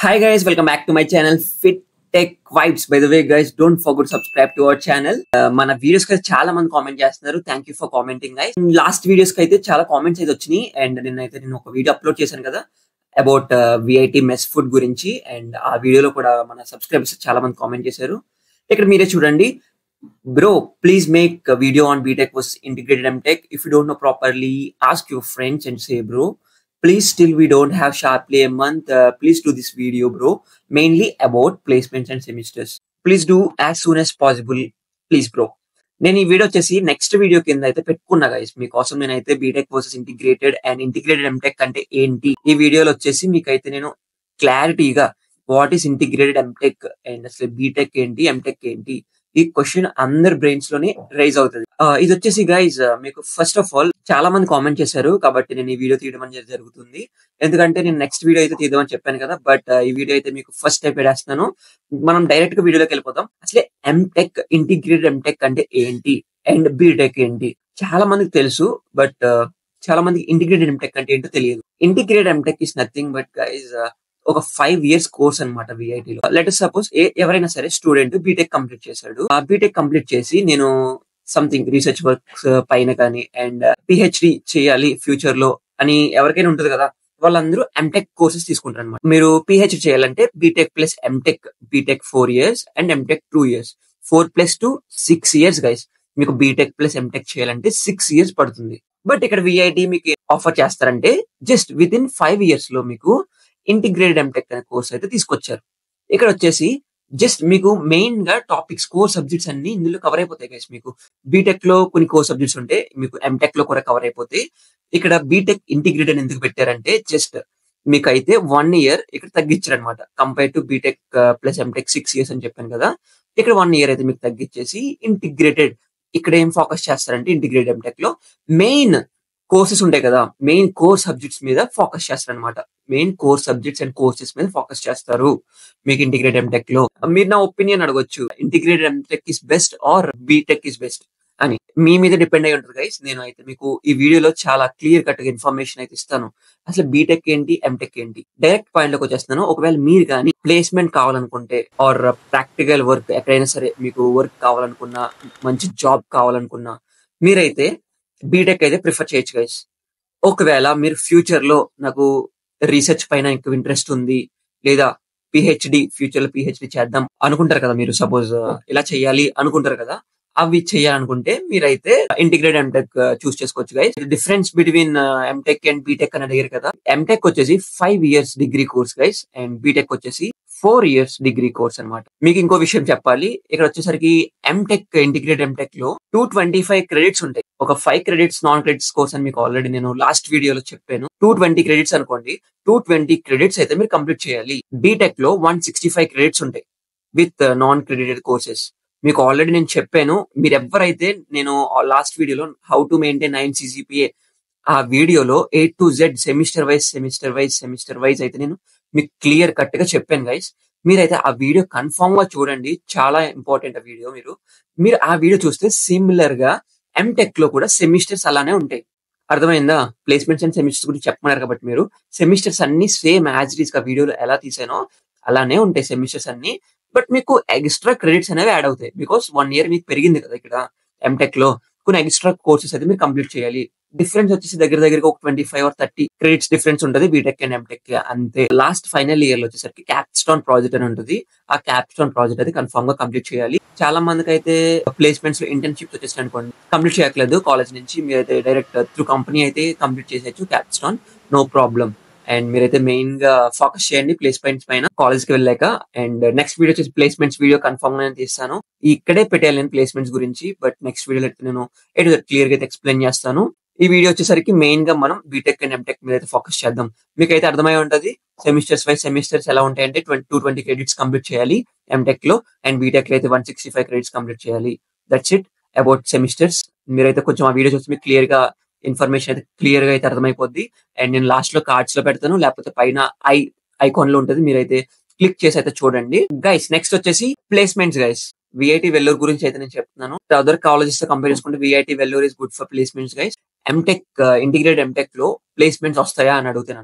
Hi guys, welcome back to my channel Fit Tech Vibes. By the way, guys, don't forget to subscribe to our channel. Uh, మన videos కి చాలా మంది comment చేస్తున్నారు thank you for commenting guys last videos కి అయితే చాలా comments అయితే వచ్చినాయి అండ్ నిన్నైతే నేను ఒక వీడియో అప్లోడ్ చేశాను కదా అబౌట్ విఐటి మెస్ ఫుడ్ గురించి అండ్ ఆ వీడియోలో కూడా మన సబ్స్క్రైబర్స్ చాలా మంది కామెంట్ చేశారు ఇక్కడ మీరే చూడండి bro please make video on BTech versus integrated MTech if you don't know properly ask your friends and say bro please still we don't have sharply a month uh, please do this video bro mainly about placements and semesters please do as soon as possible please bro నేను ఈ video వచ్చేసి next video కింద అయితే పెట్టుకున్నా guys మీకోసం నేనైతే BTech versus integrated and integrated MTech అంటే ఏంటి ఈ వీడియోలో వచ్చేసి మీకైతే నేను క్లారిటీగా what is integrated MTech and అసలు బీటెక్ ఏంటి ఎంటెక్ ఏంటి ఈ క్వశ్చన్ అందరి బ్రెయిన్స్ లోనే రైజ్ అవుతుంది ఆ, ఇది వచ్చేసి గైజ్ మీకు ఫస్ట్ ఆఫ్ ఆల్ చాలా మంది కామెంట్ చేశారు కాబట్టి నేను ఈ వీడియో తీయడం అనేది జరుగుతుంది ఎందుకంటే నేను నెక్స్ట్ వీడియో అయితే తీద్దామని చెప్పాను కదా బట్ ఈ వీడియో అయితే మీకు ఫస్ట్ టైప్ పెడేస్తాను మనం డైరెక్ట్ గా వీడియోలోకి వెళ్ళిపోతాం అసలే ఎంటెక్ ఇంటిగ్రేటెడ్ ఎంటెక్ అంటే ఏంటి అండ్ బీటెక్ ఏంటి చాలా మందికి తెలుసు బట్ చాలా మందికి ఇంటిగ్రేటెడ్ ఎంటెక్ అంటే ఏంటో తెలియదు integrated MTech is nothing but guys ఒక ఫైవ్ ఇయర్స్ కోర్స్ అనమాట విఐటిలో లెట్ సపోజ్ ఎవరైనా సరే స్టూడెంట్ బీటెక్ కంప్లీట్ చేశాడు ఆ బీటెక్ కంప్లీట్ చేసి నేను సంథింగ్ రీసెర్చ్ వర్క్స్ పైన కానీ అండ్ పిహెచ్డి చేయాలి ఫ్యూచర్ లో అని ఎవరికైనా ఉంటుంది కదా వాళ్ళందరూ ఎంటెక్ కోర్సెస్ తీసుకుంటారు అనమాట మీరు పిహెచ్డి చేయాలంటే BTech plus MTech BTech four years and MTech two years four plus two six years guys మీకు బీటెక్ ప్లస్ ఎంటెక్ చేయాలంటే సిక్స్ ఇయర్స్ పడుతుంది బట్ ఇక్కడ విఐటి మీకు ఆఫర్ చేస్తారంటే just with in five years లో మీకు ఇంటిగ్రేటెడ్ ఎంటెక్ అనే course అయితే తీసుకొచ్చారు ఇక్కడ వచ్చేసి జస్ట్ మీకు మెయిన్ గా టాపిక్స్ కోర్ సబ్జెక్ట్స్ అన్ని ఇందులో కవర్ అయిపోతాయి గైస్ మీకు బీటెక్ లో కొన్ని కోర్ సబ్జెక్ట్స్ ఉంటే మీకు ఎంటెక్ లో కూడా కవర్ అయిపోతాయి ఇక్కడ బీటెక్ ఇంటిగ్రేటెడ్ ఎందుకు పెట్టారంటే జస్ట్ మీకు అయితే వన్ ఇయర్ ఇక్కడ తగ్గించారు అనమాట compare to BTech plus MTech six years అని చెప్పాను కదా ఇక్కడ వన్ ఇయర్ అయితే మీకు తగ్గించేసి ఇంటిగ్రేటెడ్ ఇక్కడ ఏం ఫోకస్ చేస్తారంటే ఇంటిగ్రేటెడ్ ఎంటెక్ లో మెయిన్ కోర్సెస్ ఉంటాయి కదా మెయిన్ కోర్ సబ్జెక్ట్స్ మీద ఫోకస్ చేస్తారు అనమాట main core subjects and courses మీద ఫోకస్ చేస్తారు మీకు ఇంటిగ్రేటెడ్ ఎంటెక్ లో మీరు నా ఒపీనియన్ అడగొచ్చు integrated MTech is best or BTech is best అని మీ మీద డిపెండ్ అయి ఉంటుంది గైస్ నేను అయితే మీకు ఈ వీడియోలో చాలా క్లియర్ కట్ గా ఇన్ఫర్మేషన్ అయితే ఇస్తాను అసలు బీటెక్ ఏంటి ఎంటెక్ ఏంటి డైరెక్ట్ పాయింట్ లోకి వచ్చేస్తున్నాను ఒకవేళ మీరు కానీ ప్లేస్మెంట్ కావాలనుకుంటే ఆర్ ప్రాక్టికల్ వర్క్ ఎక్కడైనా సరే మీకు వర్క్ కావాలనుకున్నా మంచి జాబ్ కావాలనుకున్నా మీరైతే బీటెక్ అయితే ప్రిఫర్ చేయొచ్చు గైస్ ఒకవేళ మీరు ఫ్యూచర్ లో నాకు రీసెర్చ్ పైన ఎక్కువ ఇంట్రెస్ట్ ఉంది లేదా పిహెచ్డి ఫ్యూచర్ లో పిహెచ్డి చేద్దాం అనుకుంటారు కదా మీరు సపోజ్ ఇలా చేయాలి అనుకుంటారు కదా అవి చేయాలనుకుంటే మీరైతే ఇంటిగ్రేటెడ్ ఎంటెక్ చూస్ చేసుకోవచ్చు guys difference between MTech and BTech అని అడిగారు కదా ఎంటెక్ వచ్చేసి five years degree course guys and BTech వచ్చేసి ఫోర్ ఇయర్స్ డిగ్రీ కోర్స్ అన్నమాట మీకు ఇంకో విషయం చెప్పాలి ఇక్కడ వచ్చేసరికి ఎంటెక్ ఇంటిగ్రేటెడ్ ఎంటెక్ లో టూ ట్వంటీ ఫైవ్ క్రెడిట్స్ ఉంటాయి ఒక five credits non credits course అని మీకు ఆల్రెడీ నేను లాస్ట్ వీడియోలో చెప్పాను టూ ట్వంటీ క్రెడిట్స్ అనుకోండి టూ ట్వంటీ క్రెడిట్స్ అయితే మీరు కంప్లీట్ చేయాలి బీటెక్ లో వన్ సిక్స్టీ ఫైవ్ క్రెడిట్స్ ఉంటాయి విత్ నాన్ క్రెడిటెడ్ కోర్సెస్ మీకు ఆల్రెడీ నేను చెప్పాను మీరు ఎవరైతే నేను లాస్ట్ వీడియోలో how to maintain nine CGPA ఆ వీడియోలో A to Z semester wise semester wise semester wise అయితే నేను మీకు క్లియర్ కట్ గా చెప్పాను గైస్ మీరైతే ఆ వీడియో కన్ఫామ్ గా చూడండి చాలా ఇంపార్టెంట్ ఆ వీడియో మీరు మీరు ఆ వీడియో చూస్తే సిమిలర్ గా ఎంటెక్ లో కూడా సెమిస్టర్స్ అలానే ఉంటాయి అర్థమైందా ప్లేస్మెంట్స్ అండ్ సెమిస్టర్స్ గురించి చెప్పమన్నారు కాబట్టి మీరు సెమిస్టర్స్ అన్ని సేమ్ యాజ్ ఇట్ గా వీడియోలో ఎలా తీసానో అలానే ఉంటాయి సెమిస్టర్స్ అన్ని బట్ మీకు ఎక్స్ట్రా క్రెడిట్స్ అనేవి యాడ్ అవుతాయి బికాస్ వన్ ఇయర్ మీకు పెరిగింది కదా ఇక్కడ ఎంటెక్ లో కొన్ని ఎక్స్ట్రా కోర్సెస్ అయితే మీరు కంప్లీట్ చేయాలి డిఫరెన్స్ వచ్చేసి దగ్గర దగ్గర ఒక twenty five or thirty credits difference ఉంటుంది బీటెక్ అండ్ ఎంటెక్ అంతే లాస్ట్ ఫైనల్ ఇయర్ లో వచ్చేసరికి క్యాప్స్టోన్ ప్రాజెక్ట్ అని ఉంటుంది ఆ క్యాప్స్టోన్ ప్రాజెక్ట్ అయితే కన్ఫర్మ్ గా కంప్లీట్ చేయాలి చాలా మందికి అయితే ప్లేస్మెంట్స్ లో ఇంటర్న్షిప్స్ వచ్చేసి అనుకోండి కంప్లీట్ చేయట్లేదు కాలేజ్ నుంచి మీరైతే డైరెక్ట్ త్రూ కంపెనీ అయితే కంప్లీట్ చేసేయచ్చు క్యాప్స్టోన్ నో ప్రాబ్లం అండ్ మీరైతే మెయిన్ గా ఫోకస్ చేయండి ప్లేస్మెంట్స్ పైన కాలేజ్ కి వెళ్ళాక అండ్ నెక్స్ట్ వీడియో వచ్చేసి ప్లేస్మెంట్స్ వీడియో కన్ఫర్మ్ గా నేను తీస్తాను ఇక్కడే పెట్టాలి నేను ప్లేస్మెంట్స్ గురించి బట్ నెక్స్ట్ వీడియోలో అయితే నేను ఎటు క్లియర్ గా అయితే ఎక్స్ప్లెయిన్ చేస్తాను ఈ వీడియో వచ్చేసరికి మెయిన్ గా మనం బీటెక్ అండ్ ఎంటెక్ మీద అయితే ఫోకస్ చేద్దాం మీకు అయితే అర్థమై ఉంటది సెమిస్టర్స్ వైజ్ సెమిస్టర్స్ ఎలా ఉంటాయంటే twenty two twenty credits complete చేయాలి ఎంటెక్ లో అండ్ బీటెక్ లో అయితే one sixty five credits complete చేయాలి దట్స్ ఇట్ అబౌట్ సెమిస్టర్స్ మీరైతే కొంచెం ఆ వీడియో చూసి మీకు క్లియర్ గా ఇన్ఫర్మేషన్ అయితే క్లియర్ గా అయితే అర్థమైపోద్ది అండ్ నేను లాస్ట్ లో కార్డ్స్ లో పెడతాను లేకపోతే పైన ఐ ఐకాన్ లో ఉంటుంది మీరైతే క్లిక్ చేసి అయితే చూడండి గైస్ నెక్స్ట్ వచ్చేసి ప్లేస్మెంట్స్ గైస్ విఐటి వెల్లూరు గురించి అయితే నేను చెప్తున్నాను అదర్ కాలేజెస్ తో కంపేర్ చేసుకుంటే VIT Vellore is good for placements guys MTech integrated MTech లో ప్లేస్మెంట్స్ వస్తాయా అని అడిగితే నన్ను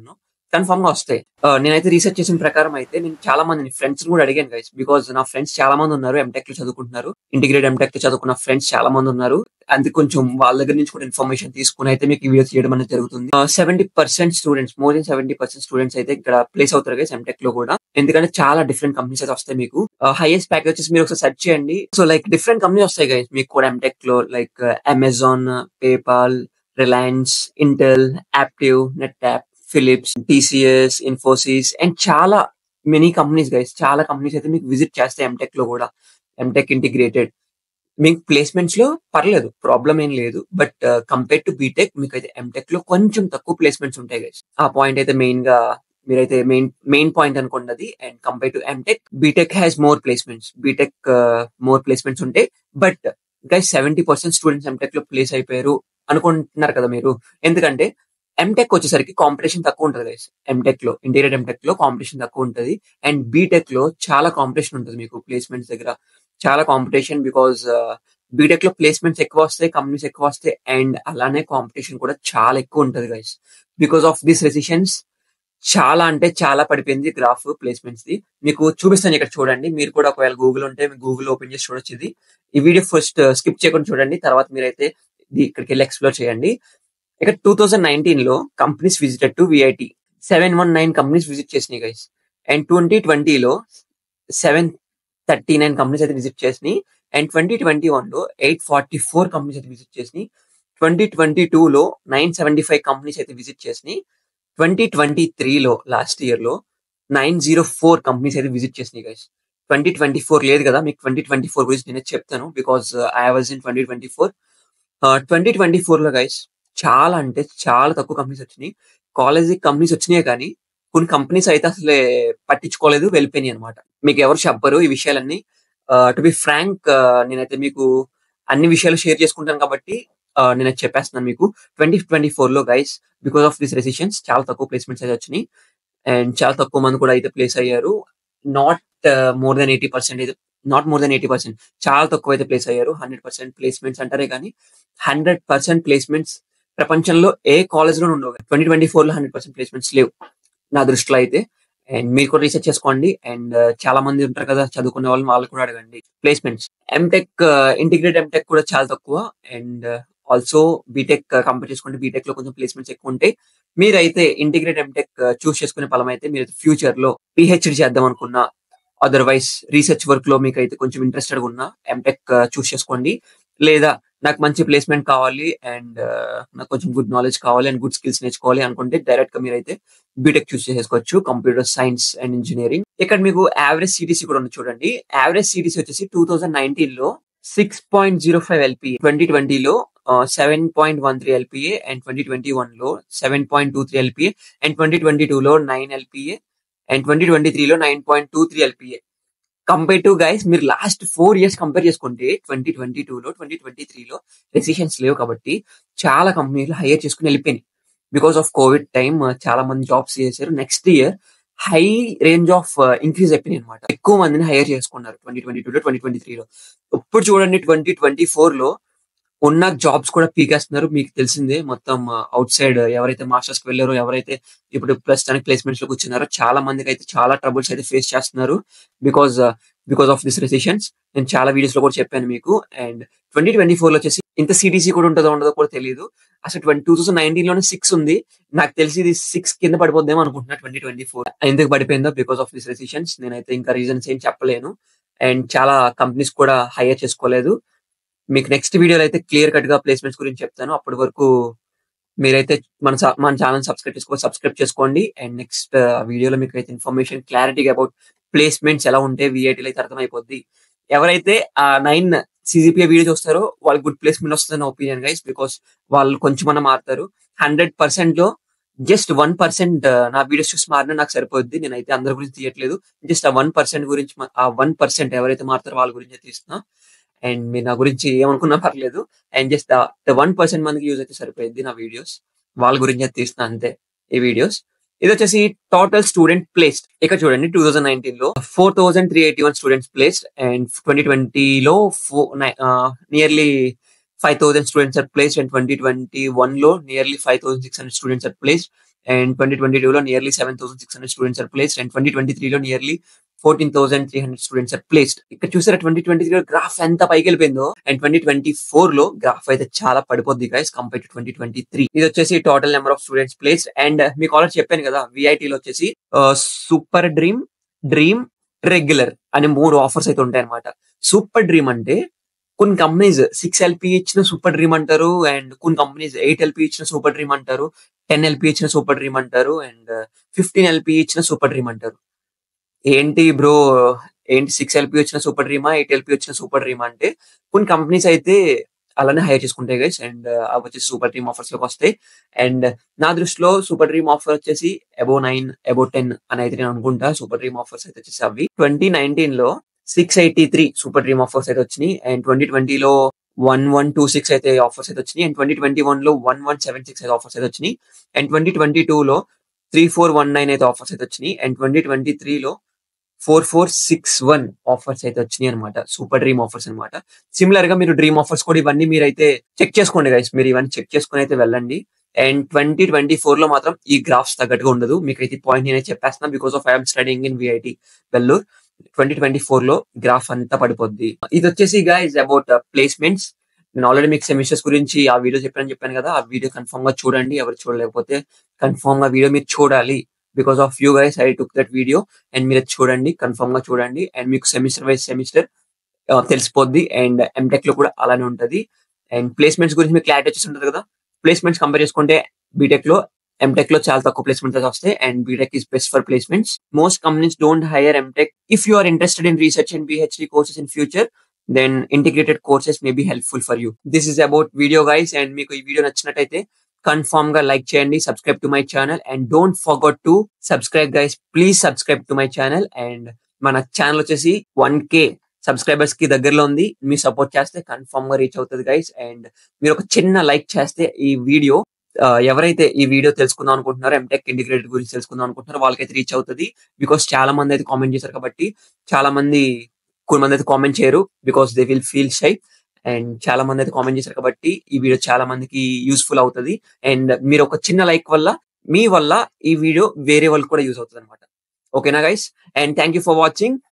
కన్ఫర్మ్ గా వస్తాయి ఆ, నేనైతే రీసెర్చ్ చేసిన ప్రకారం అయితే నేను చాలా మంది ఫ్రెండ్స్ కూడా అడిగాను గైస్ బికాజ్ నా ఫ్రెండ్స్ చాలా మంది ఉన్నారు ఎంటెక్ లో చదువుకుంటున్నారు ఇంటిగ్రేట్ ఎంటెక్ లో చదువుకున్న ఫ్రెండ్స్ చాలా మంది ఉన్నారు అందుకే కొంచెం వాళ్ళ దగ్గర నుంచి కూడా ఇన్ఫర్మేషన్ తీసుకుని అయితే మీకు ఈ వీడియో చేయడం అనేది జరుగుతుంది seventy percent students more than seventy percent students అయితే ఇక్కడ ప్లేస్ అవుతారు గైస్ ఎంటెక్ లో కూడా ఎందుకంటే చాలా డిఫరెంట్ కంపెనీస్ అయితే వస్తాయి మీకు హైయెస్ట్ ప్యాకేజెస్ మీరు ఒకసారి సెర్చ్ చేయండి సో లైక్ డిఫరెంట్ కంపెనీస్ వస్తాయి గైస్ మీకు కూడా ఎంటెక్ లో like Amazon PayPal Reliance Intel Aptiv NetApp Philips TCS Infosys and చాలా మెనీ కంపెనీస్ గైస్ చాలా కంపెనీస్ అయితే మీకు విజిట్ చేస్తాయి ఎంటెక్ లో కూడా ఎంటెక్ ఇంటిగ్రేటెడ్ మీకు ప్లేస్మెంట్స్ లో పర్లేదు ప్రాబ్లం ఏం లేదు బట్ కంపేర్ టు బీటెక్ మీకు అయితే ఎంటెక్ లో కొంచెం తక్కువ ప్లేస్మెంట్స్ ఉంటాయి గైస్ ఆ పాయింట్ అయితే మెయిన్ గా మీరైతే మెయిన్ మెయిన్ పాయింట్ అనుకున్నది and compare to MTech BTech has more placements BTech more placements ఉంటాయి but guys seventy percent students MTech లో ప్లేస్ అయిపోయారు అనుకుంటున్నారు కదా మీరు ఎందుకంటే ఎంటెక్ వచ్చేసరికి కాంపిటీషన్ తక్కువ ఉంటుంది గైస్ ఎంటెక్ లో ఇంటీరియర్ ఎంటెక్ లో కాంపిటీషన్ తక్కువ ఉంటుంది అండ్ బీటెక్ లో చాలా కాంపిటీషన్ ఉంటుంది మీకు ప్లేస్మెంట్స్ దగ్గర చాలా కాంపిటీషన్ బికాస్ బీటెక్ లో ప్లేస్మెంట్స్ ఎక్కువ వస్తాయి కంపెనీస్ ఎక్కువ వస్తాయి అండ్ అలానే కాంపిటీషన్ కూడా చాలా ఎక్కువ ఉంటుంది guys because of this recessions చాలా అంటే చాలా పడిపోయింది గ్రాఫ్ ప్లేస్మెంట్స్ ది మీకు చూపిస్తాను ఇక్కడ చూడండి మీరు కూడా ఒకవేళ గూగుల్ ఉంటే గూగుల్ ఓపెన్ చేసి చూడొచ్చు ఇది ఈ వీడియో ఫస్ట్ స్కిప్ చేయకుండా చూడండి తర్వాత మీరైతే ఇది ఇక్కడికి వెళ్ళి ఎక్స్ప్లోర్ చేయండి ఇక్కడ టూ థౌజండ్ నైన్టీన్ లో companies visited to VIT seven one nine companies visit చేసినాయి గైస్ అండ్ ట్వంటీ ట్వంటీలో సెవెన్ థర్టీ నైన్ కంపెనీస్ అయితే విజిట్ చేసినాయి అండ్ ట్వంటీ ట్వంటీ వన్ లో ఎయిట్ ఫార్టీ ఫోర్ కంపెనీస్ అయితే విజిట్ చేసినాయి ట్వంటీ ట్వంటీ టూ లో nine seventy five companies అయితే visit చేసినాయి ట్వంటీ ట్వంటీ త్రీలో లాస్ట్ ఇయర్ లో నైన్ జీరో ఫోర్ కంపెనీస్ అయితే విజిట్ చేసినాయి గైస్ ట్వంటీ ట్వంటీ ఫోర్ లేదు కదా మీకు ట్వంటీ ట్వంటీ ఫోర్ గురించి నేను చెప్తాను because I was in twenty twenty four twenty twenty four లో గైస్ చాలా అంటే చాలా తక్కువ కంపెనీస్ వచ్చినాయి కాలేజీ కంపెనీస్ వచ్చినాయి కానీ కొన్ని కంపెనీస్ అయితే అసలే పట్టించుకోలేదు వెళ్ళిపోయినాయి అనమాట మీకు ఎవరు చెప్పరు ఈ విషయాలన్నీ టు బి ఫ్రాంక్ నేనైతే మీకు అన్ని విషయాలు షేర్ చేసుకుంటాను కాబట్టి uh, నేను అది చెప్పేస్తున్నాను మీకు ట్వంటీ ట్వంటీ ఫోర్ లో guys because of this recessions చాలా తక్కువ ప్లేస్మెంట్స్ అయితే వచ్చినాయి అండ్ చాలా తక్కువ మంది కూడా అయితే ప్లేస్ అయ్యారు not more than eighty percent అయితే not more than eighty percent చాలా తక్కువ అయితే ప్లేస్ అయ్యారు హండ్రెడ్ పర్సెంట్ ప్లేస్మెంట్స్ అంటారే కానీ హండ్రెడ్ పర్సెంట్ ప్లేస్మెంట్స్ ప్రపంచంలో ఏ కాలేజ్ లో ఉండవు ట్వంటీ ట్వంటీ ఫోర్ లో హండ్రెడ్ పర్సెంట్ ప్లేస్మెంట్స్ లేవు నా దృష్టిలో అయితే అండ్ మీరు కూడా రీసెర్చ్ చేసుకోండి అండ్ చాలా మంది ఉంటారు కదా చదువుకునే వాళ్ళు వాళ్ళు కూడా అడగండి ప్లేస్మెంట్స్ ఎంటెక్ ఇంటిగ్రేట్ ఎంటెక్ కూడా చాలా తక్కువ అండ్ ఆల్సో బీటెక్ కంపేర్ చేసుకుంటే బీటెక్ లో కొంచెం ప్లేస్మెంట్స్ ఎక్కువ ఉంటాయి మీరైతే ఇంటిగ్రేట్ ఎంటెక్ చూస్ చేసుకునే ఫలం అయితే మీరు ఫ్యూచర్ లో పిహెచ్డి చేద్దాం అనుకున్నా అదర్వైజ్ రీసెర్చ్ వర్క్ లో మీకు అయితే కొంచెం ఇంట్రెస్టెడ్ ఉన్నా ఎంటెక్ చూస్ చేసుకోండి లేదా నాకు మంచి ప్లేస్మెంట్ కావాలి అండ్ నాకు కొంచెం గుడ్ నాలెడ్జ్ కావాలి అండ్ గుడ్ స్కిల్స్ నేర్చుకోవాలి అనుకుంటే డైరెక్ట్ గా మీరైతే బీటెక్ చూస్ చేసుకోవచ్చు కంప్యూటర్ సైన్స్ అండ్ ఇంజనీరింగ్ ఇక్కడ మీకు యావరేజ్ సిటీసీ కూడా ఉంది చూడండి యావరేజ్ సిటీసీ వచ్చేసి టూ థౌసండ్ నైన్టీన్ లో six point zero five LP twenty ట్వంటీలో seven point one three LPA and twenty twenty one లో seven point two three LPA and twenty twenty two లో nine LPA and twenty twenty త్రీలో nine point two three LPA compare to guys మీరు last four years compare చేసుకుంటే twenty twenty టూలో twenty twenty త్రీలో recessions లేవు కాబట్టి చాలా కంపెనీలు హైయర్ చేసుకుని వెళ్ళిపోయినాయి బికాస్ ఆఫ్ కోవిడ్ టైం చాలా మంది జాబ్స్ చేశారు next year high range of increase అయిపోయినాయి అనమాట ఎక్కువ మందిని హైయర్ చేసుకున్నారు ట్వంటీ ట్వంటీ టూలో ట్వంటీ ట్వంటీ త్రీలో ఇప్పుడు చూడండి ట్వంటీ ట్వంటీ ఫోర్ లో ఉన్న జాబ్స్ కూడా పీకేస్తున్నారు మీకు తెలిసిందే మొత్తం అవుట్ సైడ్ ఎవరైతే మాస్టర్స్ కి వెళ్ళారో ఎవరైతే ఇప్పుడు ప్రస్తుతానికి ప్లేస్మెంట్స్ లో కూర్చున్నారో చాలా మందికి అయితే చాలా ట్రబుల్స్ అయితే ఫేస్ చేస్తున్నారు because because of this recessions నేను చాలా వీడియోస్ లో కూడా చెప్పాను మీకు అండ్ ట్వంటీ ట్వంటీ ఫోర్ లో వచ్చేసి ఇంత సిటీసీ కూడా ఉంటుందో ఉండదో కూడా తెలియదు అసలు ట్వంటీ టూ థౌసండ్ నైన్టీన్ లోనే సిక్స్ ఉంది నాకు తెలిసి ఇది సిక్స్ కింద పడిపోద్దేమో అనుకుంటున్నా ట్వంటీ ట్వంటీ ఫోర్ ఎందుకు పడిపోయిందో బికాస్ ఆఫ్ దిస్ రెసిషన్స్ నేనైతే ఇంకా రీజన్స్ ఏం చెప్పలేను అండ్ చాలా కంపెనీస్ కూడా హైయర్ చేసుకోలేదు మీకు నెక్స్ట్ వీడియోలో అయితే క్లియర్ కట్ గా ప్లేస్మెంట్స్ గురించి చెప్తాను అప్పటి వరకు మీరైతే మన స- మన ఛానల్ సబ్స్క్రైబ్ చేసుకో సబ్స్క్రైబ్ చేసుకోండి అండ్ నెక్స్ట్ వీడియోలో మీకు అయితే ఇన్ఫర్మేషన్ క్లారిటీగా అబౌట్ ప్లేస్మెంట్స్ ఎలా ఉంటే విఐటీలో అయితే అర్థమైపోద్ది ఎవరైతే ఆ నైన్ సిజిపిఏ వీడియో చూస్తారో వాళ్ళకి గుడ్ ప్లేస్మెంట్ వస్తుందని ఒపీనియన్ గైస్ బికాస్ వాళ్ళు కొంచెమన్నా మారుతారు హండ్రెడ్ పర్సెంట్ లో జస్ట్ వన్ పర్సెంట్ నా వీడియోస్ చూసి మారినా నాకు సరిపోద్ది నేనైతే అందరి గురించి తీయట్లేదు జస్ట్ ఆ వన్ పర్సెంట్ గురించి మా- ఆ వన్ పర్సెంట్ ఎవరైతే మారుతారో వాళ్ళ గురించి తీస్తున్నా అండ్ మీరు నా గురించి ఏమనుకున్నా పర్లేదు and just the one percent మందికి యూజ్ అయితే సరిపోయింది నా వీడియోస్ వాళ్ళ గురించి అయితే తీస్తున్నా అంతే ఈ వీడియోస్ ఇది వచ్చేసి టోటల్ స్టూడెంట్ ప్లేస్డ్ ఇక్కడ చూడండి టూ థౌసండ్ నైన్టీన్ లో four thousand three eighty one students placed and twenty ట్వంటీలో four nearly five thousand students are placed and twenty twenty one లో nearly five thousand six hundred students are placed and twenty twenty two లో nearly seven thousand six hundred students are placed and twenty twenty three లో nearly fourteen thousand three hundred students are placed ఇక్కడ చూసారా twenty twenty three graph ఎంత పైకి వెళ్ళిపోయిందో and twenty twenty four లో graph అయితే చాలా పడిపోద్ది guys compare to twenty twenty three ఇది వచ్చేసి total number of students placed and మీకు ఆల్రెడీ చెప్పాను కదా విఐటీలో వచ్చేసి సూపర్ డ్రీమ్ డ్రీమ్ రెగ్యులర్ అనే మూడు ఆఫర్స్ అయితే ఉంటాయి అనమాట సూపర్ డ్రీమ్ అంటే కొన్ని కంపెనీస్ సిక్స్ ఎల్పి ఇచ్చిన సూపర్ డ్రీమ్ అంటారు అండ్ కొన్ని కంపెనీస్ ఎయిట్ ఎల్పి ఇచ్చిన సూపర్ డ్రీమ్ అంటారు టెన్ ఎల్పి ఇచ్చిన సూపర్ డ్రీమ్ అంటారు అండ్ ఫిఫ్టీన్ ఎల్పి ఇచ్చిన సూపర్ డ్రీమ్ అంటారు ఏంటి బ్రో ఏంటి సిక్స్ ఎల్పి వచ్చిన సూపర్ డ్రీమా ఎయిట్ ఎల్పి వచ్చిన సూపర్ డ్రీమా అంటే కొన్ని కంపెనీస్ అయితే అలానే హైర్ చేసుకుంటాయి గైస్ అండ్ అవి వచ్చేసి సూపర్ డ్రీమ్ ఆఫర్స్ లోకి వస్తాయి అండ్ నా దృష్టిలో సూపర్ డ్రీమ్ ఆఫర్ వచ్చేసి అబో నైన్ అబో టెన్ అని అయితే నేను అనుకుంటా సూపర్ డ్రీమ్ ఆఫర్స్ అయితే వచ్చేసి అవి ట్వంటీ నైన్టీన్ లో six eighty three super dream offers అయితే వచ్చినాయి అండ్ ట్వంటీ ట్వంటీలో వన్ వన్ టూ సిక్స్ అయితే ఆఫర్స్ అయితే వచ్చినాయి అండ్ ట్వంటీ ట్వంటీ వన్ లో వన్ వన్ సెవెన్ సిక్స్ అయితే ఆఫర్స్ అయితే వచ్చినాయి అండ్ ట్వంటీ ట్వంటీ టూ లో త్రీ ఫోర్ వన్ నైన్ అయితే ఆఫర్స్ అయితే వచ్చినాయి అండ్ ట్వంటీ ట్వంటీ త్రీ లో four four six one offers అయితే వచ్చినాయి అనమాట సూపర్ డ్రీమ్ ఆఫర్స్ అనమాట సిమిలర్ గా మీరు డ్రీమ్ ఆఫర్స్ కూడా ఇవన్నీ మీరు అయితే చెక్ చేసుకోండి గైస్ మీరు ఇవన్నీ చెక్ చేసుకుని అయితే వెళ్ళండి అండ్ ట్వంటీ ట్వంటీ ఫోర్ లో మాత్రం ఈ గ్రాఫ్స్ తగ్గట్టుగా ఉండదు మీకు అయితే పాయింట్ నేనే చెప్పేస్తున్నా because of I'm studying in VIT Vellore twenty twenty four లో గ్రాఫ్ అంతా పడిపోద్ది ఇది వచ్చేసి గైస్ అబౌట్ ప్లేస్మెంట్స్ నేను ఆల్రెడీ మీకు సెమిస్టర్స్ గురించి ఆ వీడియో చెప్పాను చెప్పాను కదా ఆ వీడియో కన్ఫర్మ్ గా చూడండి ఎవరు చూడలేకపోతే కన్ఫర్మ్ గా వీడియో మీరు చూడాలి because of you guys I took that video and మీరు అది చూడండి కన్ఫర్మ్ గా చూడండి అండ్ మీకు సెమిస్టర్ వైజ్ సెమిస్టర్ తెలిసిపోద్ది అండ్ ఎంటెక్ లో కూడా అలానే ఉంటది అండ్ ప్లేస్మెంట్స్ గురించి మీకు క్లారిటీ వచ్చేసి ఉంటుంది కదా ప్లేస్మెంట్స్ కంపేర్ చేసుకుంటే బీటెక్ లో ఎంటెక్ లో చాలా తక్కువ ప్లేస్మెంట్స్ వస్తాయి and BTech is best for placements most companies don't hire MTech if you are interested in research and PhD courses in future then integrated courses may be helpful for you this is about video guys and మీకు ఈ video నచ్చినట్టయితే confirm గా like చేయండి subscribe to my channel and don't forget to subscribe guys please subscribe to my channel and మన channel వచ్చేసి one K subscribers కి దగ్గరలో ఉంది మీ సపోర్ట్ చేస్తే కన్ఫర్మ్ గా రీచ్ అవుతుంది గైస్ అండ్ మీరు ఒక చిన్న లైక్ చేస్తే ఈ వీడియో ఎవరైతే ఈ వీడియో తెలుసుకుందాం అనుకుంటున్నారో ఎంటెక్ ఇంటిగ్రేటెడ్ గురించి తెలుసుకుందాం అనుకుంటున్నారో వాళ్ళకైతే రీచ్ అవుతుంది బికాస్ చాలా మంది అయితే కామెంట్ చేశారు కాబట్టి చాలా మంది కొన్ని మంది అయితే కామెంట్ చేయరు because they will feel shy and చాలా మంది అయితే కామెంట్ చేశారు కాబట్టి ఈ వీడియో చాలా మందికి యూస్ఫుల్ అవుతుంది అండ్ మీరు ఒక చిన్న లైక్ వల్ల మీ వల్ల ఈ వీడియో వేరే వాళ్ళకి కూడా యూస్ అవుతుంది అనమాట ఓకేనా guys and thank you for watching